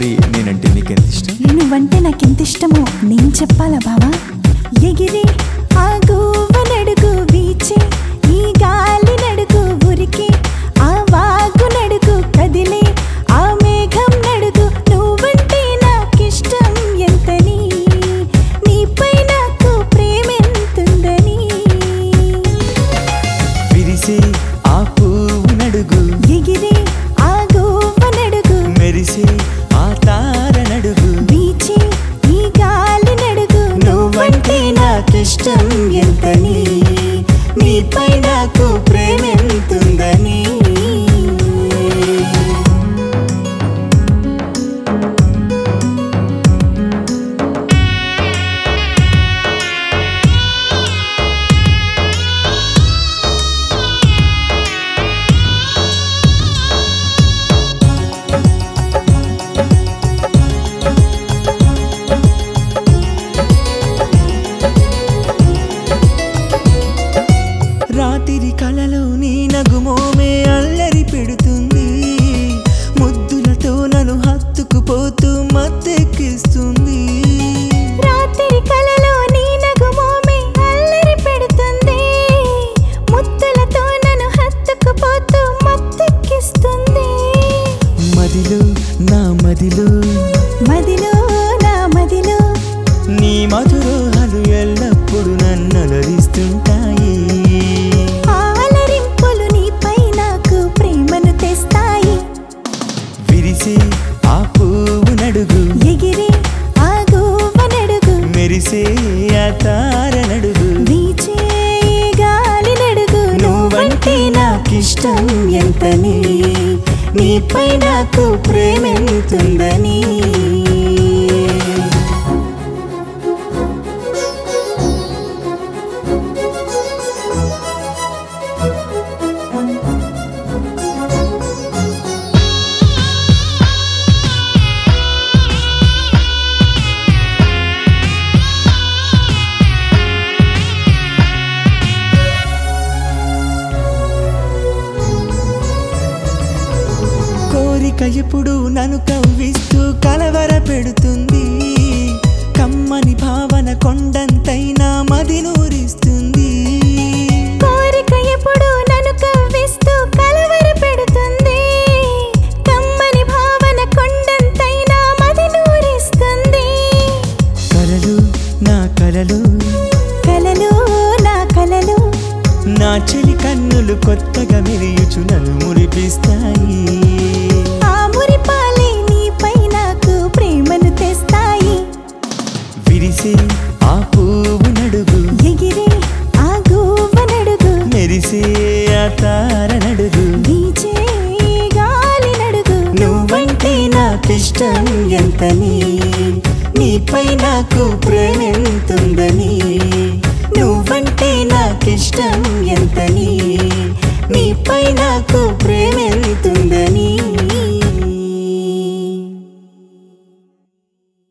మరి నేనంటే నీకెంత ఇష్టం నువ్వంటే నాకెంత ఇష్టమో నేను చెప్పాలా బావా ఎగిరి ఆ గువ్వ నడుగు వీచి ఈ గాలి నడుగు ఉరికి ఆ వాగు నడుగు కదిలే ఆ మేఘం నడుగు నువ్వంటే నాకిష్టం ఎంతని నీపై నాకు ప్రేమెంతుందని విరిసే ఆ పువ్వు నడుగు ఎగిరి ఆ గువ్వ నడుగు మెరిసే ఆ తార నడుగు వీచి ఈ గాలి నడుగు నువ్వంటే నాకిష్టం ఎంతని నీపై నాకు ప్రేమెంతుందని రాత్రి కలలో నీ నగుమోమే అల్లరి పెడుతుంది ముద్దులతో నన్ను హత్తుకుపోతూ మత్తెక్కిస్తుంది రాత్రి కలలో నీ నగుమోమే అల్లరి పెడుతుంది ముత్తులతో నన్ను హత్తుకుపోతూ మత్తెక్కిస్తుంది మదిలో నా మదిలో మదిలో నా మదిలో నీ మధురోహాలు ఎల్లప్పుడూ నన్ను అలరిస్తుంటాయి ఆలరింపులు నీపై నాకు ప్రేమను తెస్తాయి విరిసే ఆ పువ్వు నడుగు ఎగిరి ఆ గువ్వ నడుగు మెరిసే ఆ తార నడుగు వీచే ఈ గాలి నడుగు నువ్వంటే నాకిష్టం ఎంతని నీపై నాకు ప్రేమెంతుందని కోరిక ఎప్పుడు నన్ను కవ్విస్తూ కలవర పెడుతుంది కమ్మని భావన కొండంతైనా మది నూరిస్తుంది కోరిక ఎప్పుడు నన్ను కవ్విస్తూ కలవర పెడుతుంది కమ్మని భావన కొండంతైనా మది నూరిస్తుంది కలలు నా కలలు కలలు నా కలలు నా చెలి కన్నులు కొత్తగా మెరియుచు నన్ను మురిపిస్తాయి ఆ మురిపాలే నీపై నాకు ప్రేమను తెస్తాయి విరిసే ఆ పువ్వు నడుగు ఎగిరి ఆ గువ్వ నడుగు మెరిసే ఆ తార నడుగు వీచే ఈ గాలి నడుగు నువ్వంటే నాకిష్టం ఎంతని నీపై నాకు ప్రేమెంతుందని నువ్వంటే నాకిష్టం ఎంతని